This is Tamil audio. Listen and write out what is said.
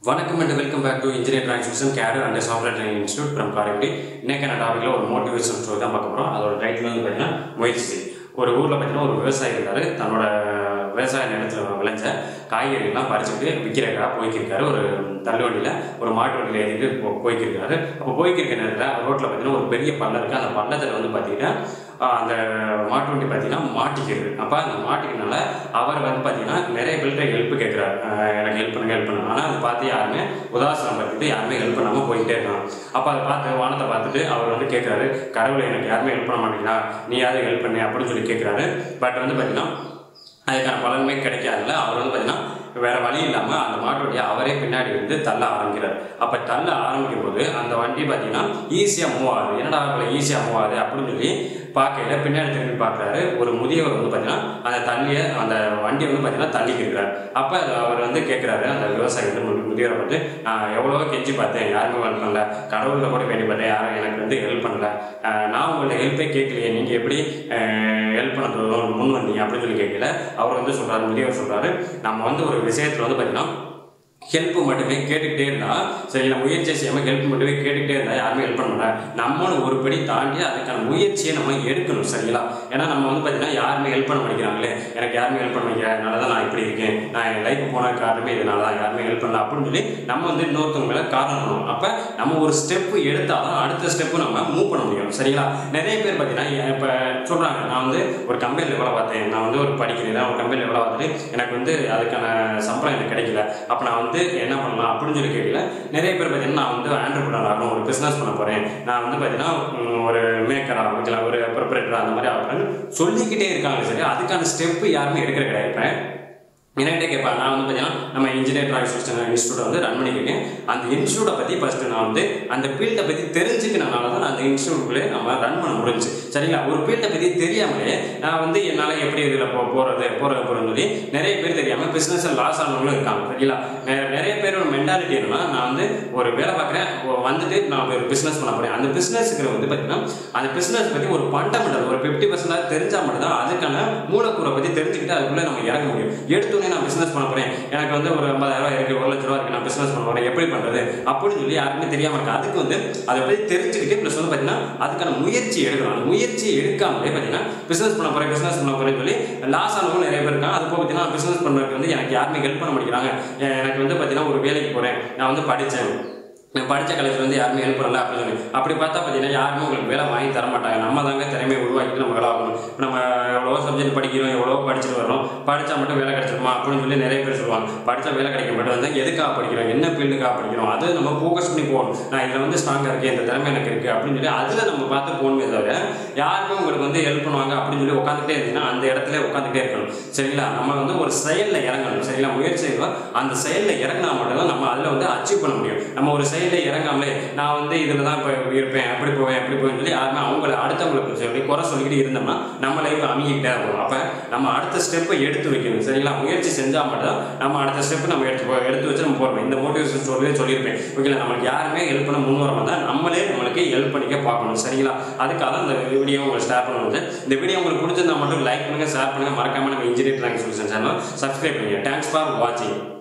வணக்கம் and welcome back to engineer transmission cadre and software training institute from Karaikudi இன்னைக்கான டாப்பிக்கில் ஒரு மோட்டிவேஷன் ஸ்டோரி தான் பார்க்க போகிறோம் அதோட டைட்டில் வந்து பார்த்தீங்கன்னா முயற்சி ஒரு ஊரில் பார்த்தீங்கன்னா ஒரு விவசாயி இருந்தார் தன்னோட விவசாய நிலத்தில் விளைஞ்ச காய்கறிகள்லாம் பறிச்சுட்டு விற்கிறக்கா போய்க்கிருக்காரு ஒரு தள்ளுவண்டியில் ஒரு மாட்டு வண்டியில் ஏறிட்டு போ போய்க்கிருக்காரு அப்போ போய்க்கிருக்க நேரத்தில் ரோட்டில் பார்த்தீங்கன்னா ஒரு பெரிய பள்ளம் இருக்குது அந்த பள்ளத்தில் வந்து பார்த்தீங்கன்னா ஆஹ் அந்த மாட்டு வண்டி பார்த்தீங்கன்னா மாட்டிக்கிறது அப்போ அந்த மாட்டிக்கிறனால அவர் வந்து பார்த்தீங்கன்னா நிறைய பேர்கிட்ட ஹெல்ப் கேட்குறாரு எனக்கு ஹெல்ப் பண்ணுங்க ஹெல்ப் பண்ணுங்க ஆனால் அதை பார்த்து யாருமே உதாசனம் பார்த்துட்டு யாருமே ஹெல்ப் பண்ணாமல் போயிட்டே இருக்காங்க அப்போ அதை பார்த்து வானத்தை பார்த்துட்டு அவர் வந்து கேட்குறாரு கடவுளை எனக்கு யாருமே ஹெல்ப் பண்ண மாட்டேங்கிறா நீ யாரும் ஹெல்ப் பண்ணி அப்படின்னு சொல்லி கேட்குறாரு பட் வந்து பார்த்தீங்கன்னா அதுக்கான பலனுமே கிடைக்காதுல்ல அவர் வந்து பார்த்தீங்கன்னா வேற வழி இல்லாமல் அந்த மாட்டு வண்டியை அவரே பின்னாடி வந்து தள்ள ஆரம்பிக்கிறார் அப்போ தள்ள ஆரம்பிக்கும் போது அந்த வண்டி பார்த்தீங்கன்னா ஈஸியாக மூவ் ஆகுது என்னடா இவ்வளோ ஈஸியாக மூவ் ஆகுது அப்படின்னு சொல்லி பார்க்கையில பின்னாடி திரும்பி பார்க்குறாரு ஒரு முதியவர் வந்து பார்த்தீங்கன்னா அந்த தள்ளிய அந்த வண்டியை வந்து பார்த்தீங்கன்னா தள்ளிக்கிறார் அப்போ அவர் வந்து கேட்குறாரு அந்த விவசாயி வந்து மு- முதியவரை வந்து நான் எவ்வளவோ கெஞ்சி பார்த்தேன் யாருமே ஹெல்ப் பண்ணல கடவுளை கூட வேண்டி பார்த்தேன் யாரும் எனக்கு வந்து ஹெல்ப் பண்ணல ஆஹ் நான் உங்கள்ட்ட ஹெல்ப்பே கேட்கலையே நீங்கள் எப்படி ஹெல்ப் பண்ண முன் வந்தீங்க அப்படின்னு சொல்லி கேட்கல அவர் வந்து சொல்றாரு முதியவர் சொல்றாரு நம்ம வந்து ஒரு விஷயத்துல வந்து பார்த்தீங்கன்னா ஹெல்ப் மட்டுமே கேட்டுக்கிட்டே இருந்தா சரிங்களா முயற்சி செய்யாமல் ஹெல்ப் மட்டுமே கேட்டுக்கிட்டே இருந்தா யாருமே ஹெல்ப் பண்ண மாட்டாங்க நம்மளும் ஒரு படி தாண்டி அதுக்கான முயற்சியை நம்ம எடுக்கணும் சரிங்களா ஏன்னா நம்ம வந்து பார்த்தீங்கன்னா யாருமே ஹெல்ப் பண்ண மாட்டேங்கிறாங்களே எனக்கு யாருமே ஹெல்ப் பண்ண மாட்டேங்கிறேன் அதனால தான் நான் இப்படி இருக்கேன் நான் என் லைஃப் போன காரணமே இதனால தான் யாருமே ஹெல்ப் பண்ணல அப்படின்னு சொல்லி நம்ம வந்து இன்னொருத்தவங்க மேலே காரணம் பண்ணுவோம் அப்போ நம்ம ஒரு ஸ்டெப் எடுத்தாதான் அடுத்த ஸ்டெப்பு நம்ம மூவ் பண்ண முடியும் சரிங்களா நிறைய பேர் பார்த்தீங்கன்னா இப்போ சொல்கிறாங்க நான் வந்து ஒரு கம்பெனியில் வேலை பார்த்தேன் நான் வந்து ஒரு படிக்கிறேன் ஒரு கம்பெனியில் வேலை பார்த்துட்டு எனக்கு வந்து அதுக்கான சம்பளம் எனக்கு கிடைக்கல அப்போ நான் வந்து என்ன பண்ணலாம் அப்படின்னு சொல்லி கேட்கல நிறைய பேர் பார்த்தீங்கன்னா நான் வந்து ஆண்டர்பிரினர் ஆகணும் ஒரு பிஸ்னஸ் பண்ண போகிறேன் நான் வந்து பார்த்தீங்கன்னா உம், ஒரு மேக்கராக வைக்கலாம் ஒரு ப்ரிப்பரேட்டர் அந்த மாதிரி ஆகணும்னு சொல்லிக்கிட்டே இருக்காங்க சரி அதுக்கான ஸ்டெப்பு யாருமே எடுக்கிற கிடையாது இப்போ என்கிட்ட கேட்பேன் நான் வந்து பார்த்தீங்கன்னா நம்ம இன்ஜினியர் டிரான்ஸ்மிஷன் இன்ஸ்டியூட்டை வந்து ரன் பண்ணியிருக்கேன் அந்த இன்ஸ்டியூட்டை பற்றி ஃபஸ்ட்டு நான் வந்து அந்த ஃபீல்டை பற்றி தெரிஞ்சுக்கினால தான் அந்த இன்ஸ்டியூட்டுக்குள்ளே நம்ம ரன் பண்ண முடிஞ்சு சரிங்களா ஒரு ஃபீல்டை பற்றி தெரியாமலே நான் வந்து என்னால் எப்படி இதில் போ போகிறது போகிறது போகிறேன்னு சொல்லி நிறைய பேர் தெரியாமல் பிஸ்னஸ் லாஸ் ஆனவங்களும் இருக்காங்க சரிங்களா நெ- நிறைய பேரோட மென்டாலிட்டி என்னன்னா நான் வந்து ஒரு வேலை பார்க்குறேன் வந்துட்டு நான் ஒரு பிஸ்னஸ் பண்ண போகிறேன் அந்த பிஸ்னஸுக்கு வந்து பார்த்தீங்கன்னா அந்த பிஸ்னஸ் பற்றி ஒரு ஃபண்டமெண்டல் ஒரு ஃபிஃப்டி பர்சன்டாக தெரிஞ்சால் மட்டும்தான் அதுக்கான மூலக்கூறை பற்றி தெரிஞ்சுக்கிட்டு அதுக்குள்ளே நம்ம இறங்க முடியும் எடுத்தோடனே நான் பிஸ்னஸ் பண்ண போகிறேன் எனக்கு வந்து ஒரு ஐம்பதாயிரம் ரூபாய் இருக்கு ஒரு லட்ச ரூபா இருக்கு நான் பிஸ்னஸ் பண்ண போகிறேன் எப்படி பண்ணுறது அப்படின்னு சொல்லி யாருக்குமே தெரியாமல் இருக்கு அதுக்கு வந்து அதை பற்றி தெரிஞ்சுக்கிட்டு ப்ளஸ் வந்து பார்த்தீங்கன்னா அதுக்கான முயற்சி எடுக்கணும் அந்த முயற்சி எடுக்காமலே பார்த்தீங்கன்னா பிஸ்னஸ் பண்ண போகிறேன் பிஸ்னஸ் பண்ண போகிறேன்னு சொல்லி லாஸ் ஆனவங்க நிறைய பேர் இருக்காங்க அது போக பார்த்தீங்கன்னா பிஸ்னஸ் பண்ணுறதுக்கு வந்து எனக்கு யாருமே ஹெல்ப் பண்ண மாட்டேங்கிறாங்க எ- எனக்கு வந்து பார்த்தீங்கன்னா ஒரு வேலைக்கு போகிறேன் நான் வந்து படித்தேன் நான் படித்த காலேஜில் வந்து யாருமே ஹெல்ப் பண்ணல அப்படின்னு சொல்லி அப்படி பார்த்தா பார்த்தீங்கன்னா யாருமே உங்களுக்கு வேலை வாங்கி தர மாட்டாங்க நம்ம தாங்க திறமையை உருவாக்கிட்டு நம்ம வேலை ஆகணும் இப்போ நம்ம எவ்வளவோ சப்ஜெக்ட் படிக்கிறோம் எவ்வளவோ படிச்சுட்டு வரோம் படித்தா மட்டும் வேலை கிடைச்சிருமா அப்படின்னு சொல்லி நிறைய பேர் சொல்லுவாங்க படித்தா வேலை கிடைக்க மட்டும் வந்து எதுக்காக படிக்கிறோம் என்ன ஃபீல்டுக்காக படிக்கிறோம் அது நம்ம ஃபோக்கஸ் பண்ணி போகணும் நான் இதில் வந்து ஸ்ட்ராங்காக இருக்கேன் இந்த திறமை எனக்கு இருக்குது அப்படின்னு சொல்லி அதில் நம்ம பார்த்து போகணுமே தவிர யாருமே உங்களுக்கு வந்து ஹெல்ப் பண்ணுவாங்க அப்படின்னு சொல்லி உட்காந்துட்டே இருந்தீங்கன்னா அந்த இடத்துல உட்காந்துட்டே இருக்கணும் சரிங்களா நம்ம வந்து ஒரு செயலில் இறங்கணும் சரிங்களா முயற்சி செய்வோம் அந்த செயலில் இறங்கினா மட்டும்தான் நம்ம அதில் வந்து அச்சீவ் பண்ண முடியும் நம்ம ஒரு செயலில் இறங்காமலே நான் வந்து இதில் தான் இப்போ இருப்பேன் அப்படி போவேன் அப்படி போவேன்னு சொல்லி யாருமே அவங்கள அடுத்தவங்களுக்கு சொல்லி குறை சொல்லிக்கிட்டு இருந்தோம்னா நம்ம லைஃப் அமைக்கிட்டே இருக்கும் அப்போ நம்ம அடுத்த ஸ்டெப்பை எடுத்து வைக்கணும் சரிங்களா முயற்சி செஞ்சால் மட்டும் நம்ம அடுத்த ஸ்டெப் நம்ம எடுத்து போ- எடுத்து வச்சு நம்ம போகிறோம் இந்த மோட்டிவேஷன் ஸ்டோரியே சொல்லியிருப்பேன் ஓகேங்களா நம்மளுக்கு யாருமே ஹெல்ப் பண்ண முன் வர தான் நம்மளே நம்மளுக்கு ஹெல்ப் பண்ணிக்க பார்க்கணும் சரிங்களா அதுக்காக தான் இந்த வீடியோ உங்களுக்கு ஷேர் பண்ணுவது இந்த வீடியோ உங்களுக்கு பிடிச்சிருந்தா மட்டும் லைக் பண்ணுங்க ஷேர் பண்ணுங்க மறக்காம நம்ம engineer drawing solution channel subscribe பண்ணுங்க தேங்க்ஸ் ஃபார் வாட்சிங்